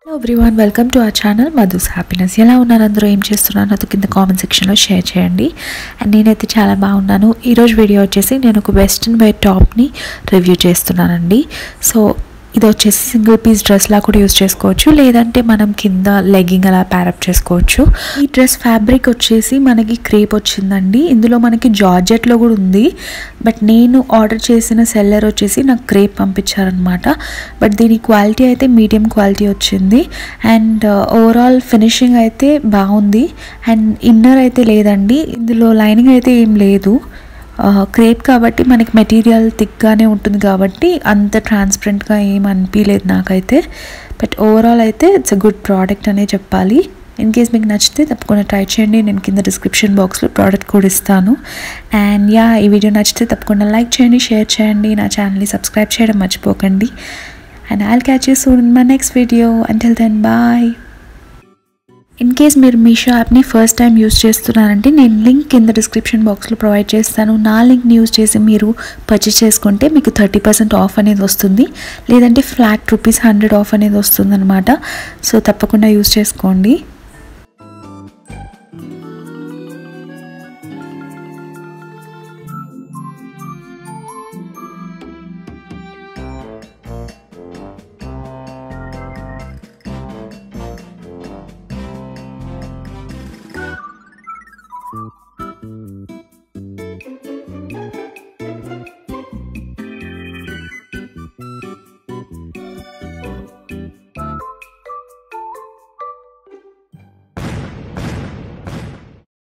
hello everyone welcome to our channel Madhu's happiness ఎలా ఉన్నారు అందరూ ఏం చేస్తున్నారు నాతో కింద కామెంట్ సెక్షన్లో షేర్ చేయండి అండ్ నేనైతే చాలా బాగున్నాను ఈరోజు వీడియో వచ్చేసి నేను ఒక వెస్ట్రన్ వేర్ టాప్ని రివ్యూ చేస్తున్నానండి సో ఇది వచ్చేసి సింగిల్ పీస్ డ్రెస్లా కూడా యూస్ చేసుకోవచ్చు లేదంటే మనం కింద లెగ్గింగ్ అలా ప్యారప్ చేసుకోవచ్చు ఈ డ్రెస్ ఫ్యాబ్రిక్ వచ్చేసి మనకి క్రేప్ వచ్చిందండి ఇందులో మనకి జార్జెట్లో కూడా ఉంది బట్ నేను ఆర్డర్ చేసిన సెల్లర్ వచ్చేసి నాకు క్రేప్ పంపించారనమాట బట్ దీని క్వాలిటీ అయితే మీడియం క్వాలిటీ వచ్చింది అండ్ ఓవరాల్ ఫినిషింగ్ అయితే బాగుంది అండ్ ఇన్నర్ అయితే లేదండి ఇందులో లైనింగ్ అయితే ఏం లేదు క్రేప్ కాబట్టి మనకి మెటీరియల్ థిక్గానే ఉంటుంది కాబట్టి అంత ట్రాన్స్పరెంట్గా ఏం అనిపించలేదు నాకైతే బట్ ఓవరాల్ అయితే ఇట్స్ అ గుడ్ ప్రోడక్ట్ అనే చెప్పాలి ఇన్ కేస్ మీకు నచ్చితే తప్పకుండా ట్రై చేయండి నేను కింద డిస్క్రిప్షన్ బాక్స్లో ప్రోడక్ట్ కూడా ఇస్తాను అండ్ యా ఈ వీడియో నచ్చితే తప్పకుండా లైక్ చేయండి షేర్ చేయండి నా ఛానల్ని సబ్స్క్రైబ్ చేయడం మర్చిపోకండి and I'll catch you soon in my next video until then bye in case మీరు మీషో యాప్ని ఫస్ట్ టైం యూస్ చేస్తున్నారంటే నేను లింక్ కింద డిస్క్రిప్షన్ బాక్స్లో ప్రొవైడ్ చేస్తాను నా లింక్ని యూస్ చేసి మీరు పర్చేస్ చేసుకుంటే మీకు థర్టీ పర్సెంట్ ఆఫ్ అనేది వస్తుంది లేదంటే ఫ్లాట్ రూపీస్ హండ్రెడ్ ఆఫ్ అనేది వస్తుంది అనమాట సో తప్పకుండా యూస్ చేసుకోండి